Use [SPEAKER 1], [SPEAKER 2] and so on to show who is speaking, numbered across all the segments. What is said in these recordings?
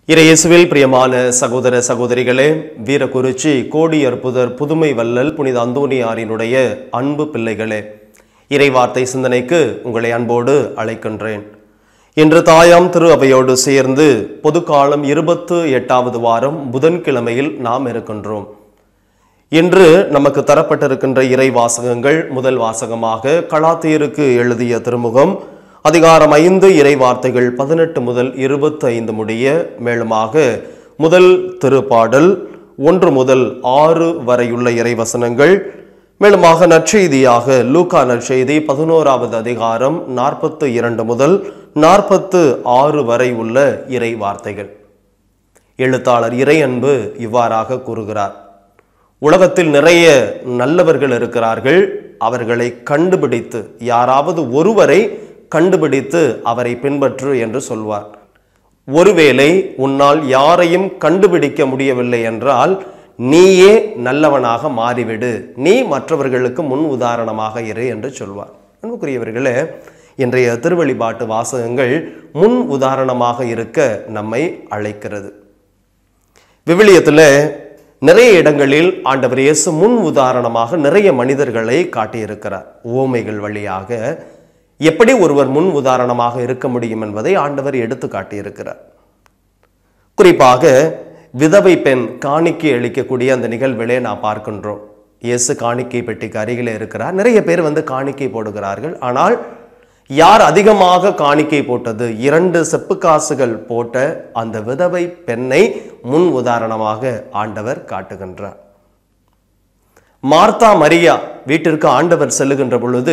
[SPEAKER 1] இறையேசுவில் பிரியமான சகோதர சகோதரிகளே வீரகுறிச்சி கோடி அற்புதர் புதுமை வள்ளல் புனித அந்தோனியாரினுடைய அன்பு பிள்ளைகளே இறைவார்த்தை சிந்தனைக்கு உங்களை அன்போடு அழைக்கின்றேன் இன்று தாயாம் திரு அவையோடு சேர்ந்து பொதுக்காலம் இருபத்து எட்டாவது வாரம் புதன்கிழமையில் நாம் இருக்கின்றோம் இன்று நமக்கு தரப்பட்டிருக்கின்ற இறை வாசகங்கள் முதல் வாசகமாக கலாத்தியருக்கு எழுதிய திருமுகம் அதிகாரம் ஐந்து இறை வார்த்தைகள் பதினெட்டு முதல் இருபத்தி ஐந்து முடிய மேலுமாக முதல் திருப்பாடல் ஒன்று முதல் ஆறு வரையுள்ள இறை வசனங்கள் மேலுமாக நற்செய்தியாக லூக்கா நற்செய்தி பதினோராவது அதிகாரம் நாற்பத்து இரண்டு முதல் நாற்பத்து ஆறு வரை உள்ள இறை வார்த்தைகள் எழுத்தாளர் இறை அன்பு இவ்வாறாக கூறுகிறார் உலகத்தில் நிறைய நல்லவர்கள் இருக்கிறார்கள் அவர்களை கண்டுபிடித்து யாராவது ஒருவரை கண்டுபிடித்து அவரை பின்பற்று என்று சொல்வார் ஒருவேளை உன்னால் யாரையும் கண்டுபிடிக்க முடியவில்லை என்றால் நீயே நல்லவனாக மாறிவிடு நீ மற்றவர்களுக்கு முன் உதாரணமாக இரு என்று சொல்வார் அன்புக்குரியவர்களே இன்றைய திருவழிபாட்டு வாசகங்கள் முன் உதாரணமாக இருக்க நம்மை அழைக்கிறது விவிலியத்தில் நிறைய இடங்களில் ஆண்டவர் இயேசு முன் உதாரணமாக நிறைய மனிதர்களை காட்டியிருக்கிறார் ஓமைகள் வழியாக எப்படி ஒருவர் முன் உதாரணமாக இருக்க முடியும் என்பதை ஆண்டவர் எடுத்து காட்டியிருக்கிறார் குறிப்பாக விதவை பெண் காணிக்கை அளிக்கக்கூடிய அந்த நிகழ்விலே நான் பார்க்கின்றோம் இயேசு காணிக்கை பெட்டிக்கு அருகிலே இருக்கிறார் நிறைய பேர் வந்து காணிக்கை போடுகிறார்கள் ஆனால் யார் அதிகமாக காணிக்கை போட்டது இரண்டு செப்பு காசுகள் போட்ட அந்த விதவை பெண்ணை முன் உதாரணமாக ஆண்டவர் காட்டுகின்றார் மார்த்தா மரியா வீட்டிற்கு ஆண்டவர் செல்லுகின்ற பொழுது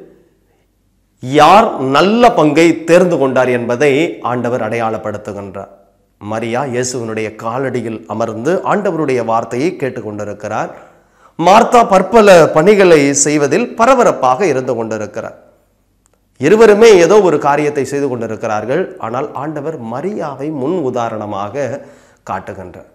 [SPEAKER 1] யார் நல்ல பங்கை தேர்ந்து கொண்டார் என்பதை ஆண்டவர் அடையாளப்படுத்துகின்றார் மரியா இயேசுவனுடைய காலடியில் அமர்ந்து ஆண்டவருடைய வார்த்தையை கேட்டுக்கொண்டிருக்கிறார் மார்த்தா பற்பல பணிகளை செய்வதில் பரபரப்பாக இருந்து கொண்டிருக்கிறார் இருவருமே ஏதோ ஒரு காரியத்தை செய்து கொண்டிருக்கிறார்கள் ஆனால் ஆண்டவர் மரியாவை முன் உதாரணமாக காட்டுகின்றார்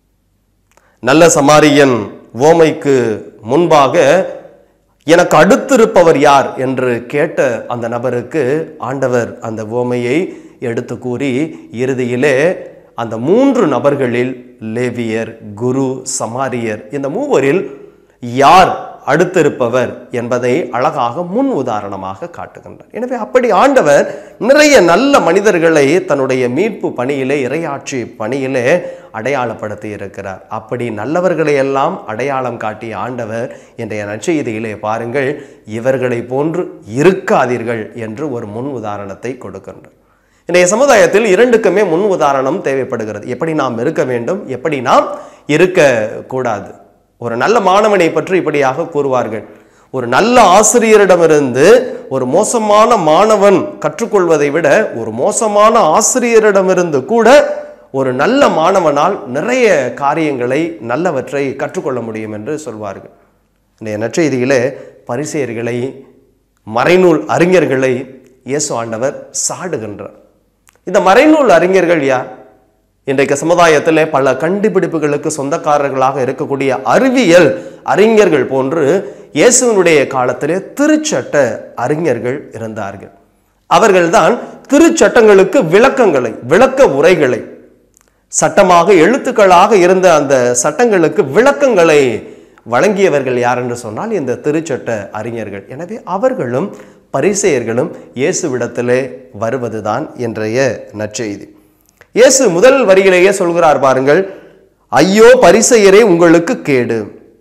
[SPEAKER 1] நல்ல சமாரியன் ஓமைக்கு முன்பாக எனக்கு அடுத்திருப்பவர் யார் என்று கேட்ட அந்த நபருக்கு ஆண்டவர் அந்த ஓமையை எடுத்து கூறி இறுதியிலே அந்த மூன்று நபர்களில் லேவியர் குரு சமாரியர் இந்த மூவரில் யார் அடுத்திருப்பவர் என்பதை அழகாக முன் உதாரணமாக காட்டுகின்றார் எனவே அப்படி ஆண்டவர் நிறைய நல்ல மனிதர்களை தன்னுடைய மீட்பு பணியிலே இரையாட்சி பணியிலே அடையாளப்படுத்தி இருக்கிறார் அப்படி நல்லவர்களை எல்லாம் அடையாளம் காட்டிய ஆண்டவர் இன்றைய நற்செய்தியிலே பாருங்கள் இவர்களை போன்று இருக்காதீர்கள் என்று ஒரு முன் உதாரணத்தை கொடுக்கின்றார் இன்றைய சமுதாயத்தில் இரண்டுக்குமே முன் உதாரணம் தேவைப்படுகிறது எப்படி நாம் இருக்க வேண்டும் எப்படி நாம் இருக்க கூடாது ஒரு நல்ல மாணவனை பற்றி இப்படியாக கூறுவார்கள் ஒரு நல்ல ஆசிரியரிடமிருந்து ஒரு மோசமான மாணவன் கற்றுக்கொள்வதை விட ஒரு மோசமான ஆசிரியரிடமிருந்து கூட ஒரு நல்ல மாணவனால் நிறைய காரியங்களை நல்லவற்றை கற்றுக்கொள்ள முடியும் என்று சொல்வார்கள் இந்த நற்செய்தியிலே பரிசெயர்களை மறைநூல் அறிஞர்களை இயேசு ஆண்டவர் சாடுகின்றார் இந்த மறைநூல் அறிஞர்கள் யார் இன்றைக்கு சமுதாயத்தில் பல கண்டுபிடிப்புகளுக்கு சொந்தக்காரர்களாக இருக்கக்கூடிய அறிவியல் அறிஞர்கள் போன்று இயேசுவனுடைய காலத்திலே திருச்சட்ட அறிஞர்கள் இருந்தார்கள் அவர்கள்தான் திருச்சட்டங்களுக்கு விளக்கங்களை விளக்க உரைகளை சட்டமாக எழுத்துக்களாக இருந்த அந்த சட்டங்களுக்கு விளக்கங்களை வழங்கியவர்கள் யார் என்று சொன்னால் இந்த திருச்சட்ட அறிஞர்கள் எனவே அவர்களும் பரிசெயர்களும் இயேசுவிடத்திலே வருவதுதான் இன்றைய நற்செய்தி இயேசு முதல் வரியிலேயே சொல்கிறார் பாருங்கள் ஐயோ பரிசெயரே உங்களுக்கு கேடு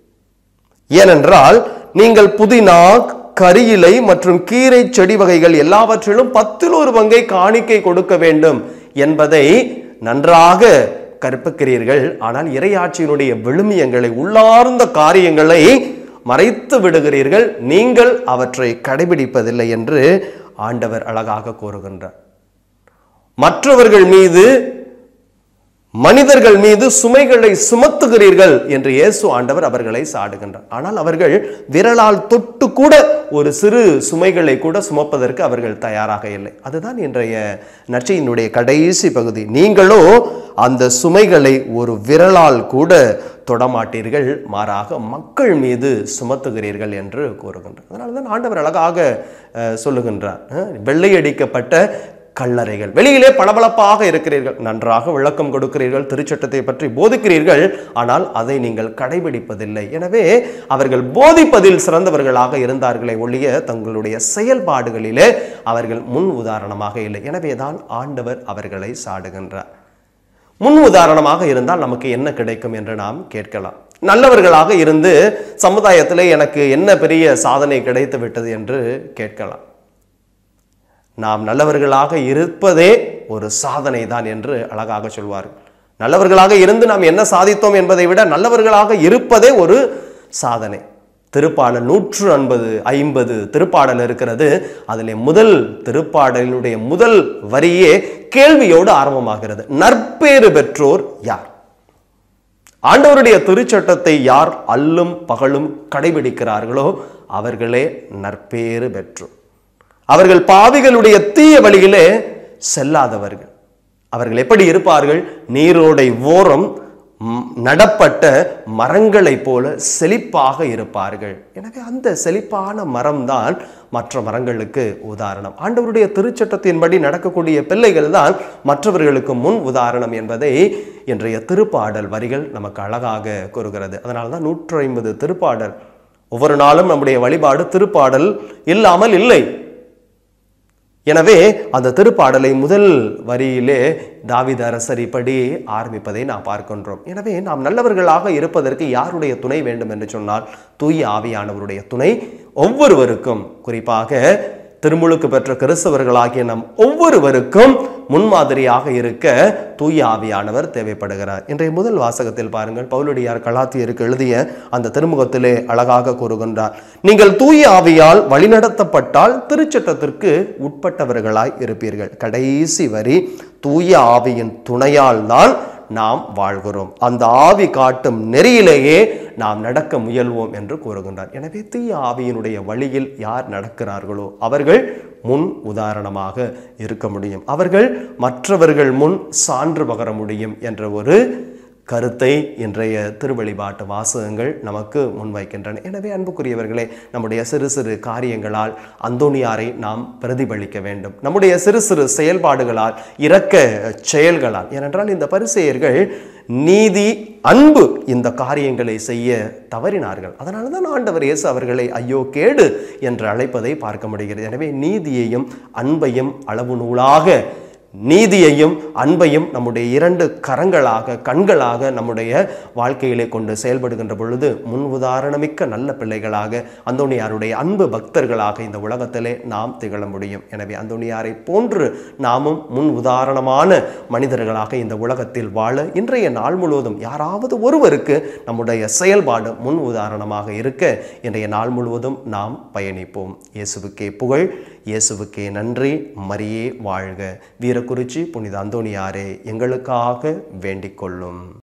[SPEAKER 1] ஏனென்றால் நீங்கள் புதினா கரியிலை மற்றும் கீரை செடி வகைகள் எல்லாவற்றிலும் பத்தில் ஒரு பங்கை காணிக்கை கொடுக்க வேண்டும் என்பதை நன்றாக கற்பிக்கிறீர்கள் ஆனால் இறையாட்சியினுடைய விழுமியங்களை உள்ளார்ந்த காரியங்களை மறைத்து விடுகிறீர்கள் நீங்கள் அவற்றை கடைபிடிப்பதில்லை என்று ஆண்டவர் அழகாக கூறுகின்றார் மற்றவர்கள் மீது மனிதர்கள் மீது சுமைகளை சுமத்துகிறீர்கள் என்று இயேசு ஆண்டவர் அவர்களை சாடுகின்றார் ஆனால் அவர்கள் விரலால் தொட்டு கூட ஒரு சிறு சுமைகளை கூட சுமப்பதற்கு அவர்கள் தயாராக இல்லை அதுதான் இன்றைய நற்செய்தியினுடைய கடைசி பகுதி நீங்களோ அந்த சுமைகளை ஒரு விரலால் கூட தொடமாட்டீர்கள் மாறாக மக்கள் மீது சுமத்துகிறீர்கள் என்று கூறுகின்றார் அதனால தான் ஆண்டவர் அழகாக அஹ், சொல்லுகின்றார் அஹ், வெள்ளையடிக்கப்பட்ட கல்லறைகள் வெளியிலே பளபளப்பாக இருக்கிறீர்கள் நன்றாக விளக்கம் கொடுக்கிறீர்கள் திருச்சட்டத்தை பற்றி போதிக்கிறீர்கள் ஆனால் அதை நீங்கள் கடைபிடிப்பதில்லை எனவே அவர்கள் போதிப்பதில் சிறந்தவர்களாக இருந்தார்களே ஒழிய தங்களுடைய செயல்பாடுகளிலே அவர்கள் முன் உதாரணமாக இல்லை எனவே தான் ஆண்டவர் அவர்களை சாடுகின்றார் முன் உதாரணமாக இருந்தால் நமக்கு என்ன கிடைக்கும் என்று நாம் கேட்கலாம் நல்லவர்களாக இருந்து சமுதாயத்தில் எனக்கு என்ன பெரிய சாதனை கிடைத்து விட்டது என்று கேட்கலாம் நாம் நல்லவர்களாக இருப்பதே ஒரு சாதனை தான் என்று அழகாக சொல்வார்கள் நல்லவர்களாக இருந்து நாம் என்ன சாதித்தோம் என்பதை விட நல்லவர்களாக இருப்பதே ஒரு சாதனை திருப்பாடல் நூற்று ஐம்பது ஐம்பது திருப்பாடல் இருக்கிறது அதில் முதல் திருப்பாடலினுடைய முதல் வரியே கேள்வியோடு ஆரம்பமாகிறது நற்பேறு பெற்றோர் யார் ஆண்டவருடைய திருச்சட்டத்தை யார் அல்லும் பகலும் கடைபிடிக்கிறார்களோ அவர்களே நற்பேறு பெற்றோர் அவர்கள் பாவிகளுடைய தீய வழியிலே செல்லாதவர்கள் அவர்கள் எப்படி இருப்பார்கள் நீரோடை ஓரம் ம், நடப்பட்ட மரங்களைப் போல செழிப்பாக இருப்பார்கள் எனவே அந்த செழிப்பான மரம்தான் மற்ற மரங்களுக்கு உதாரணம் ஆண்டவருடைய திருச்சட்டத்தின்படி நடக்கக்கூடிய பிள்ளைகள் தான் மற்றவர்களுக்கு முன் உதாரணம் என்பதை இன்றைய திருப்பாடல் வரிகள் நமக்கு அழகாக கூறுகிறது அதனால தான் நூற்று ஐம்பது திருப்பாடல் ஒவ்வொரு நாளும் நம்முடைய வழிபாடு திருப்பாடல் இல்லாமல் இல்லை எனவே அந்த திருப்பாடலை முதல் வரியிலே தாவீது அரசர் இப்படி ஆரம்பிப்பதை நாம் பார்க்கின்றோம் எனவே நாம் நல்லவர்களாக இருப்பதற்கு யாருடைய துணை வேண்டும் என்று சொன்னால் தூய ஆவியானவருடைய துணை ஒவ்வொருவருக்கும் குறிப்பாக திருமுழுக்கு பெற்ற கிறிஸ்தவர்களாகிய நம் ஒவ்வொருவருக்கும் முன்மாதிரியாக இருக்க தூய ஆவியானவர் தேவைப்படுகிறார் இன்றைய முதல் வாசகத்தில் பாருங்கள் பவுலடியார் கலாத்தியருக்கு எழுதிய அந்த திருமுகத்திலே அழகாக கூறுகின்றார் நீங்கள் தூய ஆவியால் வழிநடத்தப்பட்டால் திருச்சட்டத்திற்கு உட்பட்டவர்களாய் இருப்பீர்கள் கடைசி வரி தூய ஆவியின் துணையால் தான் நாம் வாழ்கிறோம் அந்த ஆவி காட்டும் நெறியிலேயே நாம் நடக்க முயல்வோம் என்று கூறுகின்றார் எனவே தீய ஆவியினுடைய வழியில் யார் நடக்கிறார்களோ அவர்கள் முன் உதாரணமாக இருக்க முடியும் அவர்கள் மற்றவர்கள் முன் சான்று பகர முடியும் என்ற ஒரு கருத்தை இன்றைய திருவழிபாட்டு வாசகங்கள் நமக்கு முன்வைக்கின்றன எனவே அன்புக்குரியவர்களே நம்முடைய சிறு சிறு காரியங்களால் அந்தோணியாரை நாம் பிரதிபலிக்க வேண்டும் நம்முடைய சிறு சிறு செயல்பாடுகளால் இரக்க செயல்களால் ஏனென்றால் இந்த பரிசெயர்கள் நீதி அன்பு இந்த காரியங்களை செய்ய தவறினார்கள் அதனால தான் ஆண்டவர் இயேசு அவர்களை ஐயோ கேடு என்று அழைப்பதை பார்க்க முடிகிறது எனவே நீதியையும் அன்பையும் அளவு நூலாக நீதியையும் அன்பையும் நம்முடைய இரண்டு கரங்களாக கண்களாக நம்முடைய வாழ்க்கையிலே கொண்டு செயல்படுகின்ற பொழுது முன் உதாரணமிக்க நல்ல பிள்ளைகளாக அந்தோணியாருடைய அன்பு பக்தர்களாக இந்த உலகத்திலே நாம் திகழ முடியும் எனவே அந்தோணியாரை போன்று நாமும் முன் உதாரணமான மனிதர்களாக இந்த உலகத்தில் வாழ இன்றைய நாள் முழுவதும் யாராவது ஒருவருக்கு நம்முடைய செயல்பாடு முன் உதாரணமாக இருக்க இன்றைய நாள் முழுவதும் நாம் பயணிப்போம் இயேசுவுக்கே புகழ் இயேசுவுக்கே நன்றி மரியே வாழ்க வீரக்குறிச்சி புனித அந்தோணியாரே எங்களுக்காக வேண்டிக் கொள்ளும்